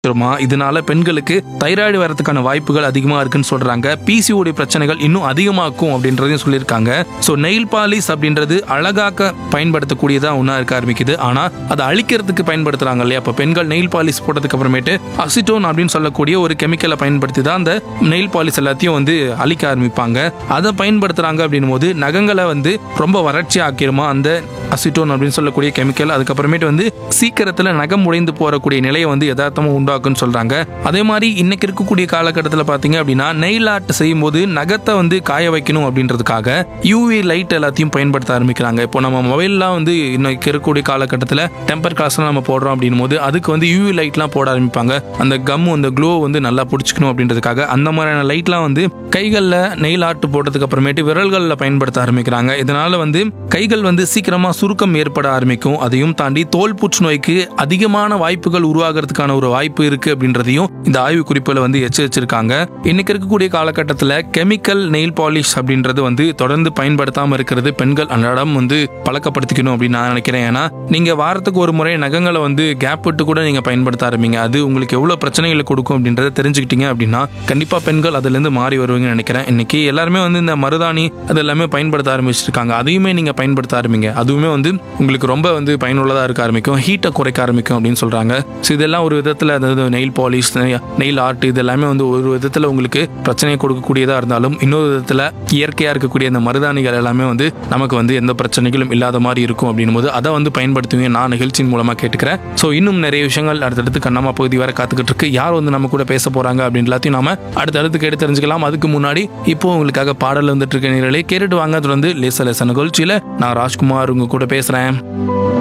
ஆரம்பிச்சிருமா இதனால பெண்களுக்கு தைராய்டு வரதுக்கான வாய்ப்புகள் அதிகமா இருக்குன்னு சொல்றாங்க பிசிஓடி பிரச்சனைகள் இன்னும் அதிகமாக்கும் அப்படின்றதையும் சொல்லியிருக்காங்க ஸோ நெயில் பாலிஷ் அப்படின்றது அழகாக்க பயன்படுத்தக்கூடியதா ஒன்றா இருக்க ஆரம்பிக்குது ஆனா அதை அழிக்கிறதுக்கு பயன்படுத்துறாங்க இல்லையா அப்போ பெண்கள் நெயில் பாலிஷ் போட்டதுக்கு அப்புறமேட்டு அசிட்டோன் அப்படின்னு சொல்லக்கூடிய ஒரு கெமிக்கலை பயன்படுத்தி தான் அந்த நெயில் பாலிஷ் எல்லாத்தையும் வந்து அழிக்க ஆரம்பிப்பாங்க அதை பயன்படுத்துறாங்க அப்படின்னும் போது நகங்களை வந்து ரொம்ப வறட்சி ஆக்கிருமா அந்த அசிட்டோன் அப்படின்னு சொல்லக்கூடிய கெமிக்கல் அதுக்கப்புறமேட்டு வந்து சீக்கிரத்தில் நகம் உடைந்து போறக்கூடிய நிலையை வந்து யதார்த்தமாக உண்டாக்குன்னு சொல்றாங்க அதே மாதிரி இன்னைக்கு இருக்கக்கூடிய காலகட்டத்தில் பார்த்தீங்க அப்படின்னா நெயில் ஆர்ட் செய்யும்போது நகத்தை வந்து காய வைக்கணும் அப்படின்றதுக்காக யூவி லைட் எல்லாத்தையும் பயன்படுத்த ஆரம்பிக்கிறாங்க இப்போ நம்ம மொபைல்லாம் வந்து இன்னைக்கு இருக்கக்கூடிய காலகட்டத்தில் டெம்பர் கிளாஸ்லாம் நம்ம போடுறோம் அப்படின்னும் போது அதுக்கு வந்து யூவி லைட்லாம் போட ஆரம்பிப்பாங்க அந்த கம் அந்த க்ளோ வந்து நல்லா பிடிச்சிக்கணும் அப்படின்றதுக்காக அந்த மாதிரியான லைட்லாம் வந்து கைகளில் நெயில் ஆர்ட் போட்டதுக்கு அப்புறமேட்டு விரல்களில் பயன்படுத்த ஆரம்பிக்கிறாங்க இதனால வந்து கைகள் வந்து சீக்கிரமா சுருக்கம் ஏற்பட ஆரம்பிக்கும் அதையும் தாண்டி தோல் புற்றுநோய்க்கு அதிகமான வாய்ப்புகள் உருவாகிறதுக்கான ஒரு வாய்ப்பு இருக்கு அப்படின்றதையும் இந்த ஆய்வு குறிப்புல வந்து எச்சரிச்சிருக்காங்க இன்னைக்கு இருக்கக்கூடிய காலகட்டத்தில் கெமிக்கல் நெயில் பாலிஷ் அப்படின்றது வந்து தொடர்ந்து பயன்படுத்தாம இருக்கிறது பெண்கள் அன்றாடம் வந்து பழக்கப்படுத்திக்கணும் அப்படின்னு நான் நினைக்கிறேன் ஏன்னா நீங்க வாரத்துக்கு ஒரு முறை நகங்களை வந்து கேப் விட்டு கூட நீங்க பயன்படுத்த ஆரம்பிங்க அது உங்களுக்கு எவ்வளவு பிரச்சனைகளை கொடுக்கும் அப்படின்றத தெரிஞ்சுக்கிட்டீங்க அப்படின்னா கண்டிப்பா பெண்கள் அதுல இருந்து மாறி வருவீங்கன்னு நினைக்கிறேன் இன்னைக்கு எல்லாருமே வந்து இந்த மருதாணி அது எல்லாமே பயன்படுத்த ஆரம்பிச்சிருக்காங்க அதையுமே நீங்க பயன்படுத்த ஆரம்பிங்க அதுவுமே வந்து உங்களுக்கு ரொம்ப வந்து பயனுள்ளதா இருக்க ஆரம்பிக்கும் ஹீட்டை குறைக்க ஆரம்பிக்கும் அப்படின்னு சொல்றாங்க ஸோ இதெல்லாம் ஒரு விதத்துல அதாவது நெயில் பாலிஷ் நெயில் ஆர்ட் இது எல்லாமே வந்து ஒரு விதத்துல உங்களுக்கு பிரச்சனையை கொடுக்கக்கூடியதா இருந்தாலும் இன்னொரு விதத்துல இயற்கையா இருக்கக்கூடிய அந்த மருதாணிகள் எல்லாமே வந்து நமக்கு வந்து எந்த பிரச்சனைகளும் இல்லாத மாதிரி இருக்கும் அப்படின்னும் போது அதை வந்து பயன்படுத்துவீங்க நான் நிகழ்ச்சியின் மூலமா கேட்டுக்கிறேன் ஸோ இன்னும் நிறைய விஷயங்கள் அடுத்தடுத்து கண்ணம்மா பகுதி வரை காத்துக்கிட்டு இருக்கு யார் வந்து நம்ம கூட பேச போறாங்க அப்படின்னு எல்லாத்தையும் நாம அடுத்தடுத்து கேட்டு தெரிஞ்சுக்கலாம் அதுக்கு முன்னாடி இப்போ உங்களுக்காக பாடல் வந்துட்டு இருக்க நேரலே கேட்டுட்டு வாங்க தொடர்ந்து லேச லேச நிகழ்ச்சியில நான் ராஜ்குமார் உங்க கூட பேசுறேன்